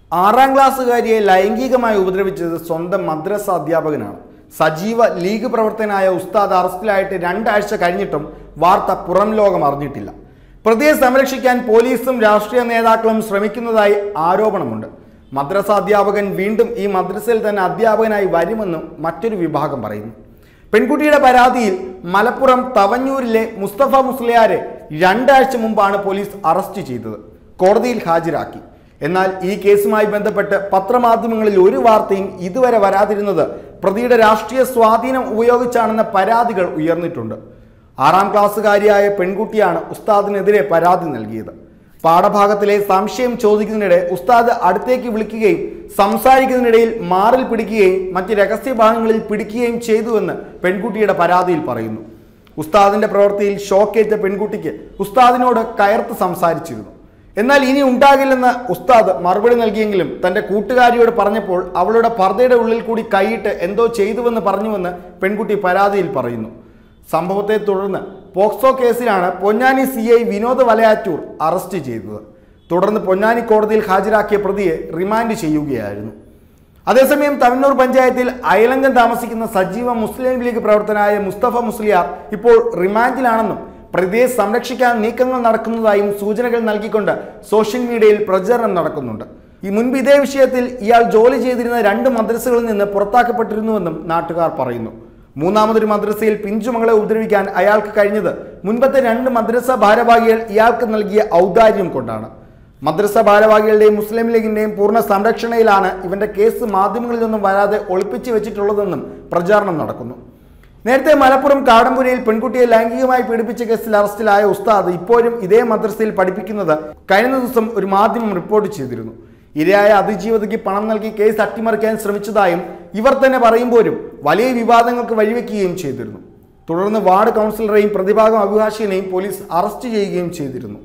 ആറാം ക്ലാസ്സുകാരിയെ ലൈംഗികമായി ഉപദ്രവിച്ചത് സ്വന്തം മദ്രസ അധ്യാപകനാണ് സജീവ ലീഗ് പ്രവർത്തകനായ ഉസ്താദ് അറസ്റ്റിലായിട്ട് രണ്ടാഴ്ച കഴിഞ്ഞിട്ടും വാർത്ത പുറം ലോകം അറിഞ്ഞിട്ടില്ല പ്രതിയെ സംരക്ഷിക്കാൻ പോലീസും രാഷ്ട്രീയ നേതാക്കളും ശ്രമിക്കുന്നതായി ആരോപണമുണ്ട് മദ്രസ അധ്യാപകൻ വീണ്ടും ഈ മദ്രസയിൽ തന്നെ അധ്യാപകനായി വരുമെന്നും മറ്റൊരു വിഭാഗം പറയുന്നു പെൺകുട്ടിയുടെ പരാതിയിൽ മലപ്പുറം തവഞ്ഞൂരിലെ മുസ്തഫ മുസ്ലിയാരെ രണ്ടാഴ്ച മുമ്പാണ് പോലീസ് അറസ്റ്റ് ചെയ്തത് കോടതിയിൽ ഹാജരാക്കി എന്നാൽ ഈ കേസുമായി ബന്ധപ്പെട്ട് പത്രമാധ്യമങ്ങളിൽ ഒരു വാർത്തയും ഇതുവരെ വരാതിരുന്നത് പ്രതിയുടെ രാഷ്ട്രീയ സ്വാധീനം ഉപയോഗിച്ചാണെന്ന പരാതികൾ ഉയർന്നിട്ടുണ്ട് ആറാം ക്ലാസ്സുകാരിയായ പെൺകുട്ടിയാണ് ഉസ്താദിനെതിരെ പരാതി നൽകിയത് പാഠഭാഗത്തിലെ സംശയം ചോദിക്കുന്നതിനിടെ ഉസ്താദ് അടുത്തേക്ക് വിളിക്കുകയും സംസാരിക്കുന്നതിനിടയിൽ മാറിൽ പിടിക്കുകയും മറ്റ് രഹസ്യ ഭാഗങ്ങളിൽ പിടിക്കുകയും ചെയ്തുവെന്ന് പെൺകുട്ടിയുടെ പരാതിയിൽ പറയുന്നു ഉസ്താദിന്റെ പ്രവൃത്തിയിൽ ഷോക്കേറ്റ പെൺകുട്ടിക്ക് ഉസ്താദിനോട് കയർത്ത് സംസാരിച്ചിരുന്നു എന്നാൽ ഇനി ഉണ്ടാകില്ലെന്ന് ഉസ്താദ് മറുപടി നൽകിയെങ്കിലും തന്റെ കൂട്ടുകാരിയോട് പറഞ്ഞപ്പോൾ അവളുടെ പർദ്ദയുടെ ഉള്ളിൽ കൂടി കൈയിട്ട് എന്തോ ചെയ്തുവെന്ന് പറഞ്ഞുവെന്ന് പെൺകുട്ടി പരാതിയിൽ പറയുന്നു സംഭവത്തെ തുടർന്ന് പോക്സോ കേസിലാണ് Ponnani C I Vinod Valayattoor arrest ചെയ്തത് തുടർന്ന് പൊന്നാനി കോടതിയിൽ ഹാജരാക്കിയ പ്രതിയെ റിമാൻഡ് ചെയ്യുകയായിരുന്നു അതേസമയം തവന്നൂർ പഞ്ചായത്തിൽ അയലങ്കം താമസിക്കുന്ന സജീവ മുസ്ലിം ലീഗ് പ്രവർത്തനായ മുസ്തഫ മുസ്ലിയാർ ഇപ്പോൾ റിമാൻഡിലാണെന്നും പ്രതിയെ സംരക്ഷിക്കാൻ നീക്കങ്ങൾ നടക്കുന്നതായും സൂചനകൾ നൽകിക്കൊണ്ട് സോഷ്യൽ മീഡിയയിൽ പ്രചരണം നടക്കുന്നുണ്ട് ഈ മുൻപ് ഇതേ വിഷയത്തിൽ ഇയാൾ ജോലി ചെയ്തിരുന്ന രണ്ട് മദ്രസകളിൽ നിന്ന് പുറത്താക്കപ്പെട്ടിരുന്നുവെന്നും നാട്ടുകാർ പറയുന്നു മൂന്നാമതൊരു മദ്രസയിൽ പിഞ്ചുമകളെ ഉപദ്രവിക്കാൻ അയാൾക്ക് കഴിഞ്ഞത് മുൻപത്തെ രണ്ട് മദ്രസ ഭാരവാഹികൾ ഇയാൾക്ക് നൽകിയ ഔദാര്യം കൊണ്ടാണ് മദ്രസ ഭാരവാഹികളുടെയും മുസ്ലിം ലീഗിന്റെയും പൂർണ്ണ സംരക്ഷണയിലാണ് ഇവന്റെ കേസ് മാധ്യമങ്ങളിൽ നിന്നും വരാതെ ഒളിപ്പിച്ചു വെച്ചിട്ടുള്ളതെന്നും പ്രചാരണം നടക്കുന്നു നേരത്തെ മലപ്പുറം കാടമ്പുരയിൽ പെൺകുട്ടിയെ ലൈംഗികമായി പീഡിപ്പിച്ച കേസിൽ അറസ്റ്റിലായ ഉസ്താദ് ഇപ്പോഴും ഇതേ മദ്രസയിൽ പഠിപ്പിക്കുന്നത് കഴിഞ്ഞ ദിവസം ഒരു മാധ്യമം റിപ്പോർട്ട് ചെയ്തിരുന്നു ഇരയായ അതിജീവിതയ്ക്ക് പണം നൽകി കേസ് അട്ടിമറിക്കാൻ ശ്രമിച്ചതായും ഇവർ തന്നെ പറയുമ്പോഴും വലിയ വിവാദങ്ങൾക്ക് വഴിവെക്കുകയും ചെയ്തിരുന്നു തുടർന്ന് വാർഡ് കൗൺസിലറെയും പ്രതിഭാഗം അഭിഭാഷകനെയും പോലീസ് അറസ്റ്റ് ചെയ്യുകയും ചെയ്തിരുന്നു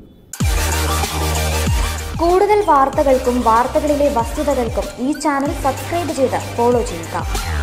കൂടുതൽ വാർത്തകൾക്കും വാർത്തകളിലെ വസ്തുതകൾക്കും ഈ ചാനൽ സബ്സ്ക്രൈബ് ചെയ്ത് ഫോളോ ചെയ്യുക